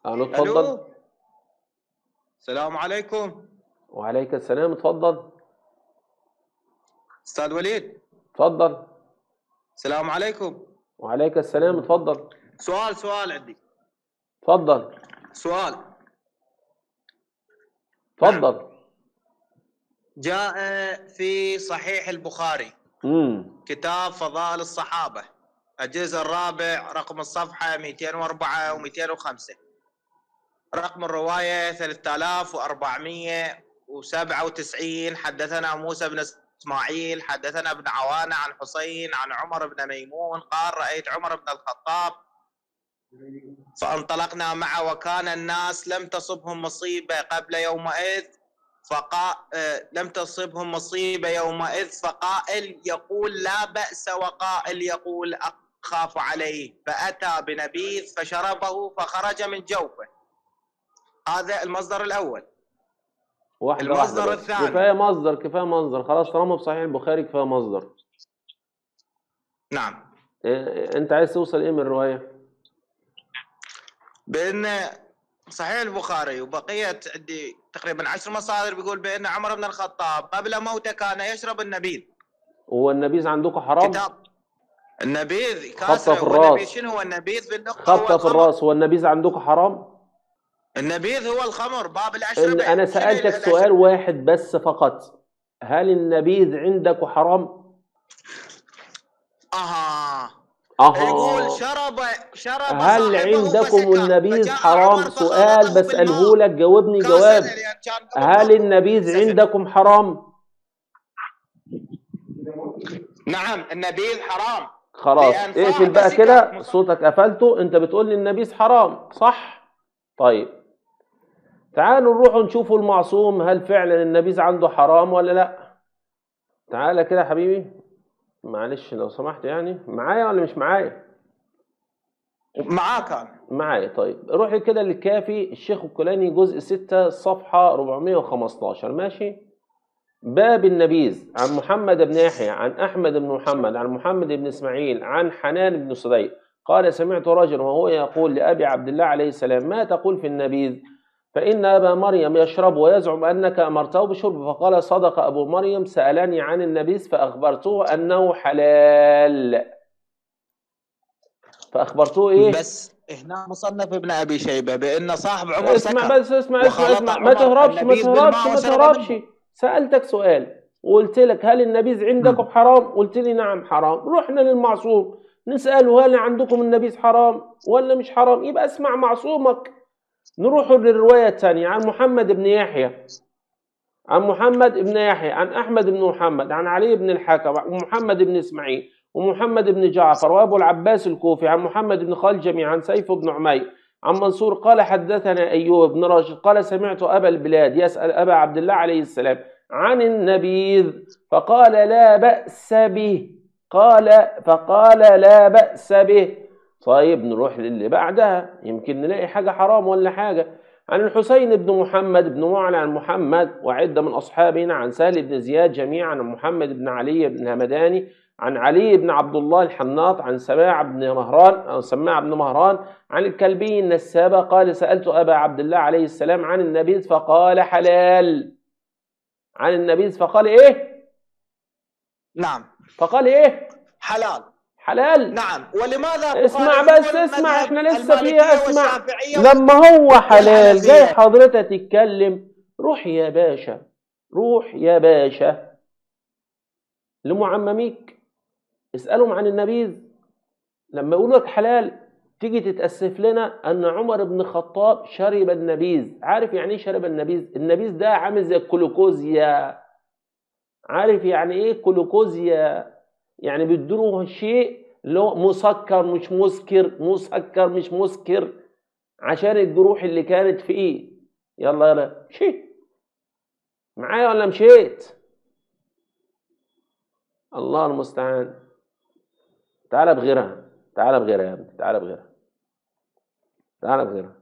الو اتفضل الو السلام عليكم وعليك السلام اتفضل استاذ وليد اتفضل السلام عليكم وعليك السلام اتفضل سؤال سؤال عندي اتفضل سؤال اتفضل جاء في صحيح البخاري امم كتاب فضائل الصحابة الجزء الرابع رقم الصفحة 204 و205 رقم الرواية 3497 حدثنا موسى بن اسماعيل حدثنا ابن عوانة عن حسين عن عمر بن ميمون قال رأيت عمر بن الخطاب فانطلقنا معه وكان الناس لم تصبهم مصيبة قبل يومئذ فقا... آه، لم تصبهم مصيبة يومئذ فقائل يقول لا بأس وقائل يقول أخاف عليه فأتى بنبيذ فشربه فخرج من جوفه هذا المصدر الأول واحدة المصدر واحدة بس. الثاني. كفاية مصدر كفاية مصدر خلاص طالما في صحيح البخاري كفاية مصدر نعم إيه انت عايز توصل ايه من الرواية بأن صحيح البخاري وبقية عندي تقريبا عشر مصادر بيقول بأن عمر بن الخطاب قبل موته كان يشرب النبيذ هو النبيذ عندكم حرام كتاب النبيذ خبطة كاسة في هو النبيذ الراس. شنو هو النبيذ باللغة هو خبطة في الخمر. الراس هو النبيذ عندكم حرام النبيذ هو الخمر باب إن الأشربة انا شنو سألتك الأشربة؟ سؤال واحد بس فقط هل النبيذ عندك حرام اها اها يقول شرب شرب هل صاحبه عندكم فسكر. النبيذ فجاء حرام عمر سؤال فخلطه بسأله بالماء. لك جاوبني كان جواب سهل يعني كان هل قبل- النبيذ سهل. عندكم حرام نعم النبيذ حرام خلاص لأن اقفل صاحب بقى سكر كده مصاب. صوتك قفلته انت بتقول لي النبيذ حرام صح طيب تعالوا نروح نشوفوا المعصوم هل فعلا النبيذ عنده حرام ولا لا تعالى كده يا حبيبي معلش لو سمحت يعني معايا ولا مش معايا معاه كان معايا طيب روح كده للكافي الشيخ الكلاني جزء 6 صفحة 415 ماشي باب النبيذ عن محمد بن يحيى عن أحمد بن محمد عن محمد بن إسماعيل عن حنان بن صديق قال سمعت رجلا وهو يقول لأبي عبد الله عليه السلام ما تقول في النبيذ فإن أبا مريم يشرب ويزعم أنك أمرته بشرب فقال صدق أبو مريم سألني عن النبيذ فأخبرته أنه حلال فأخبرته إيه؟ بس هنا مصنف ابن ابي شيبه بان صاحب عمر اسمع سكر بس اسمع اسمع وخلط اسمع ما عمر تهربش ما النبيذ تهربش بالماء ما وشرب تهربش منه. سألتك سؤال وقلت لك هل النبيذ عندكم حرام قلت لي نعم حرام رحنا للمعصوم نسأله هل عندكم النبيذ حرام ولا مش حرام يبقى اسمع معصومك نروح للرواية الثانية عن محمد بن يحيى عن محمد بن يحيى عن أحمد بن محمد عن علي بن الحكم ومحمد بن إسماعيل ومحمد بن جعفر وأبو العباس الكوفي عن محمد بن خالد جميعا عن سيف بن عمير عن منصور قال حدثنا أيوب بن راشد قال سمعت أبا البلاد يسأل أبا عبد الله عليه السلام عن النبيذ فقال لا بأس به قال فقال لا بأس به طيب نروح للي بعدها يمكن نلاقي حاجة حرام ولا حاجة عن الحسين بن محمد بن معلى عن محمد وعدة من أصحابنا عن سهل بن زياد جميعا عن محمد بن علي بن همداني عن علي بن عبد الله الحناط عن سماع بن مهران أو سماع بن مهران عن الكلبي النسابة قال سألت أبا عبد الله عليه السلام عن النبيذ فقال حلال عن النبيذ فقال إيه نعم فقال إيه حلال حلال نعم ولماذا اسمع تخالفون بس اسمع مذهب احنا لسه المالكية فيها اسمع والشافعية لما هو حلال والحنفية؟ جاي حضرتك تتكلم روح يا باشا روح يا باشا لمعمميك اسألهم عن النبيذ لما يقولوا لك حلال تيجي تتأسف لنا أن عمر بن الخطاب شرب النبيذ عارف يعني إيه شرب النبيذ النبيذ ده عامل زي الكلوكوزيا عارف يعني إيه كلوكوزيا يعني بيدوله شيء اللي هو مسكر مش مسكر مسكر مش مسكر عشان الجروح اللي كانت فيه يلا يلا مشي معايا ولا مشيت الله المستعان تعالى بغيرها تعالى بغيرها يا ابني تعالى بغيرها تعالى بغيرها